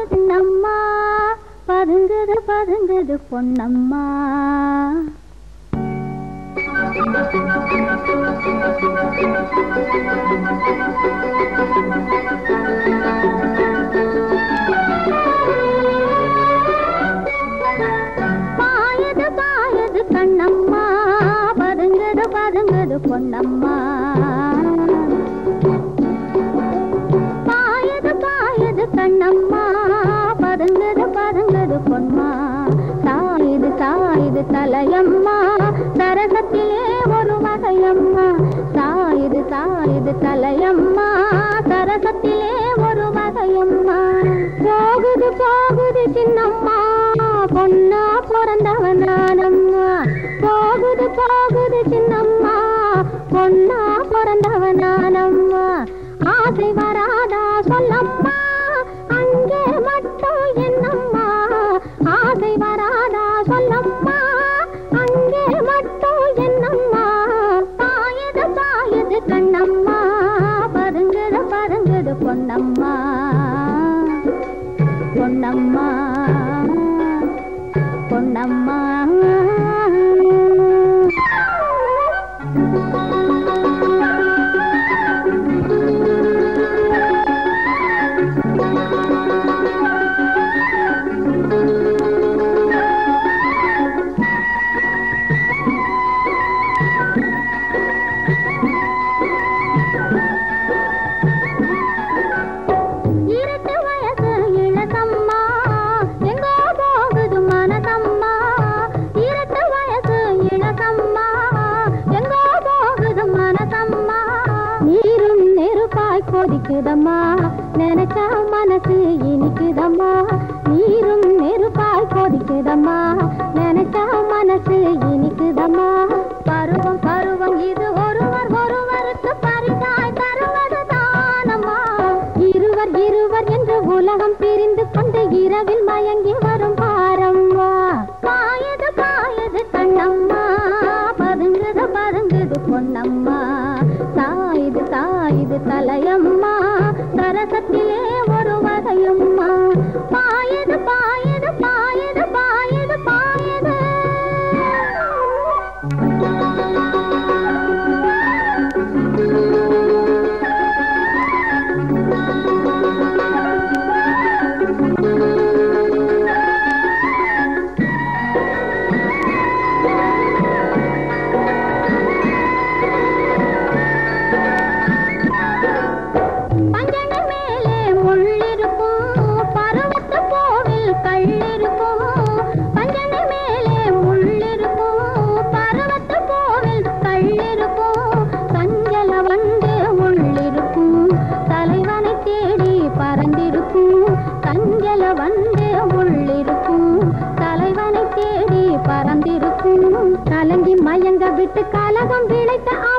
சின்னம்மா பதுங்குது பதுங்குது பொன்னம்மா பாயது பாயது கண்ணம்மா பதுங்குது பதுங்குது பொன்னம்மா பாயது பாயது கண்ணம்மா பதுங்குது பதுங்குது பொன்மா சாயுது சாயுது தலையம்மா சரசத்திலே ஒரு வகையம்மா சாயுது சாயுது தலையம்மா சரசத்திலே ஒரு வகையம்மா போகுது போகுது சின்னம்மா பொன்னா பிறந்தவன் நானம்மா போகுது போகுது சின்னம்மா பொன்னா பிறந்தவன் நானம்மா ஆசை வராதா சொல்லம்மா அங்கே மட்டும் என்னம்மா ஆசை வராதா சொல்லம்மா அங்கே மட்டும் என்னம்மா பாயது பாயது கண்ணம்மா பதுங்குது பதுங்குது பொன்னம்மா பொன்னம்மா பொன்னம்மா இருட்டு வயசு இளசம்மா எங்கோ போகுது மனசம்மா இருட்டு வயசு இளசம்மா எங்கோ போகுது மனசம்மா நீரும் நெருப்பாய் கொதிக்குதம்மா நினைச்சா மனசு இனிக்குதம்மா நீரும் நெருப்பாய் கொதிக்குதம்மா நினைச்சா மனசு இனிக்குதம்மா பருவம் பருவம் இது ஒருவர் ஒருவருக்கு பரிசாய் தருவது தானம்மா இருவர் இருவர் என்று உலகம் பிரிந்து கொண்டு இரவில் மயங்கி வரும் பாரம்மா பாயது பாயது கண்ணம்மா பதுங்குது பதுங்குது பொன்னம்மா சாயுது சாயுது தலையம்மா சரசத்திலே ஒரு வகையம்மா பாயது பாயது பாயது பாயது பாயது பஞ்சனை மேலே முள்ளிருக்கும் பருவத்து பூவில் கள்ளிருக்கும் பஞ்சனை மேலே முள்ளிருக்கும் பருவத்து பூவில் கள்ளிருக்கும் சஞ்சல வந்து உள்ளிருக்கும் தலைவனை தேடி பறந்திருக்கும் சஞ்சல வந்து உள்ளிருக்கும் தலைவனை தேடி பறந்திருக்கும் கலங்கி மயங்க விட்டு கலகம் விளைத்த